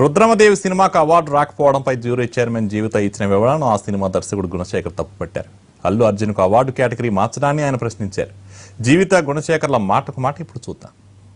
రుద్రమదేవి సినిమాకు అవార్డు రాకపోవడంపై jury chairman Jeevitha ఇచ్చిన వివరాలను ఆ సినిమా దర్శకుడు గుణశేఖర్ తప్పుపట్టారు అల్లు అర్జున్కు అవార్డు కేటగిరీ మార్చడాన్ని ఆయన ప్రశ్నించారు జీవిత గుణశేఖర్ల మాటకు మాట ఇప్పుడు చూద్దాం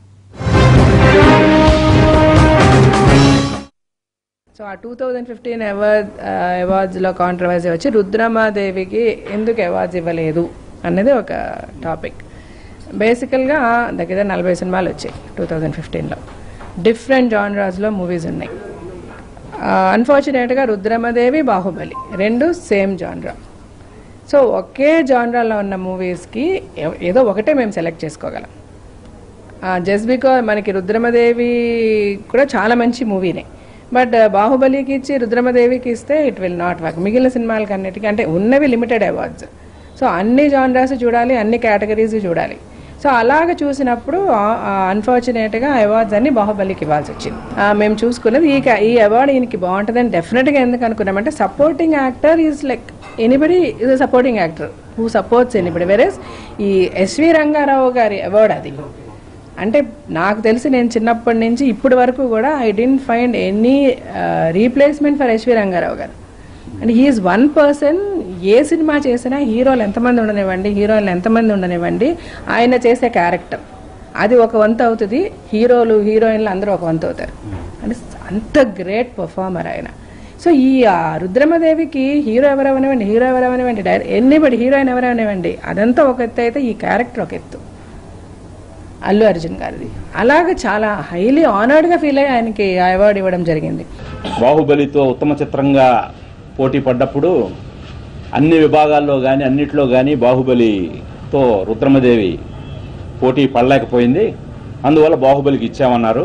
సో ఆ టూ థౌజండ్ ఫిఫ్టీన్ అవార్డ్ అవార్డ్స్లో కాంట్రవర్సీ వచ్చి రుద్రమాదేవికి ఎందుకు అవార్డ్స్ ఇవ్వలేదు అన్నది ఒక టాపిక్ బేసికల్గా దగ్గర నలభై సినిమాలు వచ్చాయి టూ థౌజండ్ ఫిఫ్టీన్లో డిఫరెంట్ జానరాస్లో మూవీస్ ఉన్నాయి అన్ఫార్చునేట్గా రుద్రమదేవి బాహుబలి రెండు సేమ్ జానరా సో ఒకే జానరాలో ఉన్న మూవీస్కి ఏదో ఒకటే మేము సెలెక్ట్ చేసుకోగలం జస్ట్ బికాజ్ మనకి రుద్రమదేవి కూడా చాలా మంచి మూవీనే బట్ బాహుబలికి ఇచ్చి రుద్రమదేవికి ఇస్తే ఇట్ విల్ నాట్ వర్క్ మిగిలిన సినిమాలకి అన్నిటికీ అంటే ఉన్నవి లిమిటెడ్ అవార్డ్స్ సో అన్ని జానరాస్ చూడాలి అన్ని కేటగిరీస్ చూడాలి సో అలాగ చూసినప్పుడు అన్ఫార్చునేట్గా అవార్డ్స్ అన్ని బాహుబలికి ఇవ్వాల్సి వచ్చింది ఆ, మేము చూసుకున్నది ఈ కా- ఈ అవార్డు ఈయనకి బాగుంటుందని డెఫినెట్గా ఎందుకు అనుకున్నామంటే supporting actor is like anybody is a supporting actor who supports anybody whereas ఈ ఎస్వి రంగారావు గారి అవార్డు అది అంటే నాకు తెలిసి నేను చిన్నప్పటి నుంచి ఇప్పటి వరకు కూడా I didn't find any replacement for SV Rangarao garu and he's one person ఏ సినిమా చేసినా హీరోలు ఎంతమంది ఉండనివ్వండి హీరోయిన్లు ఎంతమంది ఉండనివ్వండి ఆయన చేసే క్యారెక్టర్ అది ఒక వంతు అవుతుంది హీరోలు హీరోయిన్లు అందరూ ఒక వంతు అవుతారు అంటే అంత గ్రేట్ పర్ఫార్మర్ ఆయన సో ఈ ఆ, రుద్రమదేవికి హీరో ఎవరెవనివ్వండి హీరో ఎవరెవనివ్వండి డైరెక్ట్ ఎన్నిబడి హీరోయిన్ ఎవరెవనివ్వండి అదంతా ఒక ఎత్తు అయితే ఈ క్యారెక్టర్ ఒక ఎత్తు అల్లు అర్జున్ గారిది అలాగే చాలా హైలీ ఆనర్డ్గా ఫీల్ అయ్యి ఆయనకి ఆ అవార్డు ఇవ్వడం జరిగింది బాహుబలితో ఉత్తమ చిత్రంగా పోటీ పడ్డప్పుడు అన్ని విభాగాల్లో కానీ అన్నిట్లో కానీ బాహుబలితో రుద్రమదేవి పోటీ పడలేకపోయింది అందువల్ల బాహుబలికి ఇచ్చామన్నారు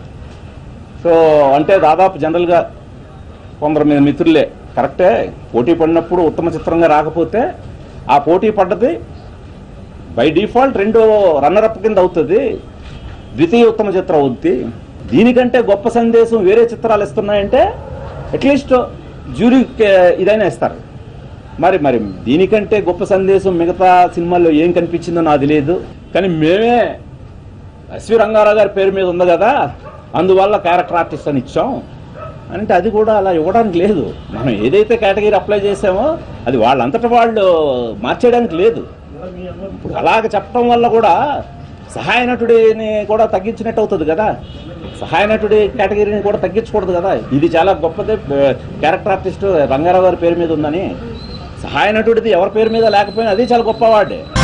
సో అంటే దాదాపు జనరల్గా కొందరు మీ మిత్రులే కరెక్టే పోటీ పడినప్పుడు ఉత్తమ చిత్రంగా రాకపోతే ఆ పోటీ పడ్డది బై డిఫాల్ట్ రెండో రన్నరప్ కింద అవుతుంది ద్వితీయ ఉత్తమ చిత్రం అవుద్ది దీనికంటే గొప్ప సందేశం వేరే చిత్రాలు ఇస్తున్నాయంటే అట్లీస్ట్ జ్యూరీకి ఇదైనా ఇస్తారు మరి మరి దీనికంటే గొప్ప సందేశం మిగతా సినిమాల్లో ఏం కనిపించిందో నాకు తెలియదు కానీ మేమే ఎస్వి రంగారావు గారి పేరు మీద ఉంది కదా అందువల్ల క్యారెక్టర్ ఆర్టిస్ట్ అని ఇచ్చాం అంటే అది కూడా అలా ఇవ్వడానికి లేదు మనం ఏదైతే కేటగిరీ అప్లై చేసామో అది వాళ్ళంతట వాళ్ళు మార్చేయడానికి లేదు ఇప్పుడు అలాగ చెప్పడం వల్ల కూడా సహాయ నటుడిని కూడా తగ్గించినట్టు అవుతుంది కదా సహాయ నటుడి కేటగిరీని కూడా తగ్గించకూడదు కదా ఇది చాలా గొప్పది క్యారెక్టర్ ఆర్టిస్ట్ రంగారావు గారి పేరు మీద ఉందని సహాయ నటుడిది ఎవరి పేరు మీద లేకపోయినా అది చాలా గొప్ప అవార్డే